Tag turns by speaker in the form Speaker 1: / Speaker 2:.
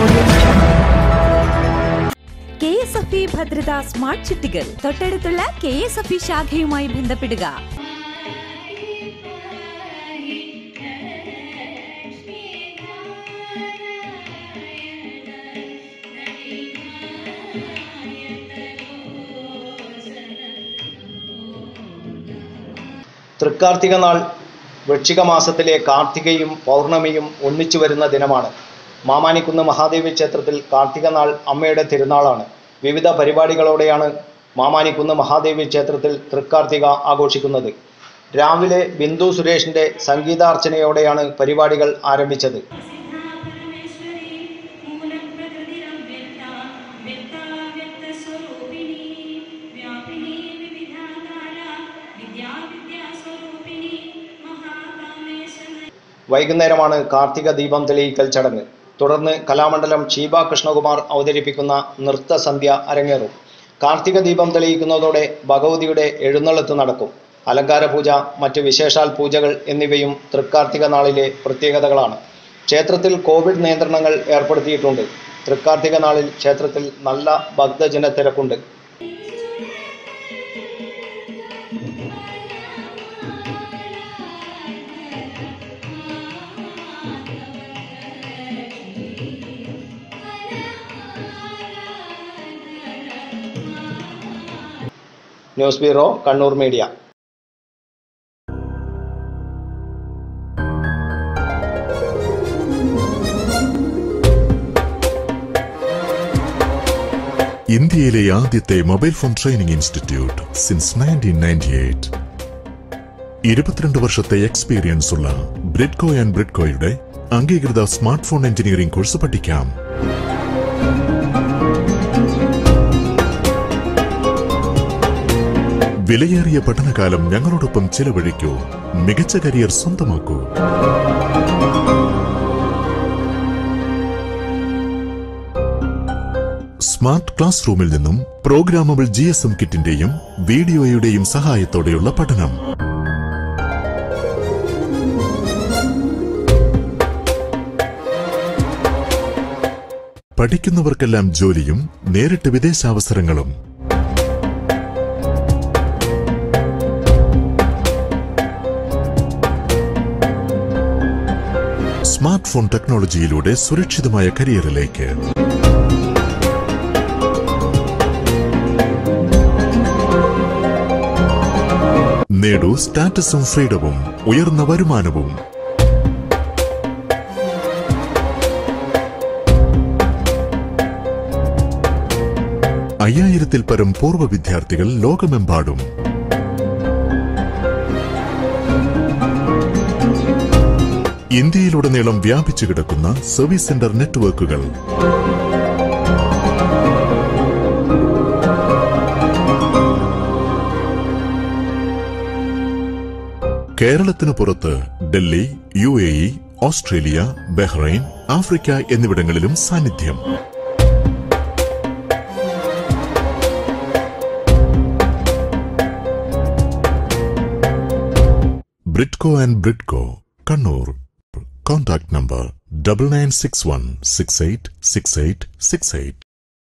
Speaker 1: K S F E Bhadratha smart ചിട്ടികൾ തൊട്ടടുത്തുള്ള K S F E ശാഖയുമായി ബന്ധപ്പെടുക
Speaker 2: തൃക്കാർത്തിക നാൾ വൃശ്ചിക മാസത്തിലെ കാർത്തികയും പൗർണമിയും ഒന്നിച്ചു വരുന്ന ദിനമാണ് മാമാനിക്കുന്ന് മഹാദേവി ക്ഷേത്രത്തിൽ കാർത്തിക നാൾ അമ്മയുടെ തിരുനാളാണ് വിവിധ പരിപാടികളോടെയാണ് മാമാനിക്കുന്ന് മഹാദേവി ക്ഷേത്രത്തിൽ തൃക്കാർത്തിക ആഘോഷിക്കുന്നത് രാവിലെ ബിന്ദു സുരേഷിന്റെ സംഗീതാർച്ചനയോടെയാണ് പരിപാടികൾ ആരംഭിച്ചത്
Speaker 3: परमेश्वरी मूलप्रकृतिरव्यक्ता व्यक्ताव्यक्तस्वरूपिणी व्यापिनी विविधाकारा विद्याविद्यास्वरूपिणी महाकामेश्वरी
Speaker 2: വൈകുന്നേരമാണ് കാർത്തിക ദീപം തെളിയിക്കൽ ചടങ്ങ് തുടർന്ന് കലാമണ്ഡലം ഷീബ കൃഷ്ണകുമാർ അവതരിപ്പിക്കുന്ന നൃത്തസന്ധ്യ അരങ്ങേറും കാർത്തിക ദീപം തെളിയിക്കുന്നതോടെ ഭഗവതിയുടെ എഴുന്നള്ളത്ത് നടക്കും അലങ്കാര പൂജ മറ്റ് വിശേഷാൽ പൂജകൾ എന്നിവയും തൃക്കാർത്തിക നാളിലെ പ്രത്യേകതകളാണ് ക്ഷേത്രത്തിൽ കോവിഡ് നിയന്ത്രണങ്ങൾ ഏർപ്പെടുത്തിയിട്ടുണ്ട് തൃക്കാർത്തിക നാളിൽ ക്ഷേത്രത്തിൽ നല്ല ഭക്തജന തിരക്കുണ്ട് ന്യൂസ് ബ്യൂറോ കണ്ണൂർ മീഡിയ
Speaker 4: ഇന്ത്യയിലെ ആദ്യത്തെ mobile phone training institute since nineteen ninety eight ഇരുപത്തിരണ്ട് വർഷത്തെ എക്സ്പീരിയൻസ് ഉള്ള ബ്രിഡ്കോ ആൻഡ് ബ്രിഡ്കോയുടെ അംഗീകൃത സ്മാർട്ട് ഫോൺ എഞ്ചിനീയറിംഗ് കോഴ്സ് പഠിക്കാം വിലയേറിയ പഠനകാലം ഞങ്ങളോടൊപ്പം ചിലവഴിക്കൂ മികച്ച കരിയർ സ്വന്തമാക്കൂ സ്മാർട്ട് ക്ലാസ് റൂമിൽ നിന്നും പ്രോഗ്രാമബിൾ ജി എസ് എം കിറ്റിന്റെയും വീഡിയോയുടെയും സഹായത്തോടെയുള്ള പഠനം പഠിക്കുന്നവർക്കെല്ലാം ജോലിയും നേരിട്ട് വിദേശാവസരങ്ങളും സ്മാർട്ട് ഫോൺ ടെക്നോളജിയിലൂടെ സുരക്ഷിതമായ കരിയറിലേക്ക് നേടൂ സ്റ്റാറ്റസും ഫ്രീഡവും ഉയർന്ന വരുമാനവും അയ്യായിരത്തിൽ പരം പൂർവ്വ വിദ്യാർത്ഥികൾ ലോകമെമ്പാടും ഇന്ത്യയിലുടനീളം വ്യാപിച്ചു കിടക്കുന്ന സർവീസ് സെന്റർ നെറ്റ്വർക്കുകൾ കേരളത്തിനു പുറത്ത് Delhi U A E Australia Bahrain Africa എന്നിവിടങ്ങളിലും സാന്നിധ്യം Bridco and Bridco Kannur contact number double nine six one six eight six eight six eight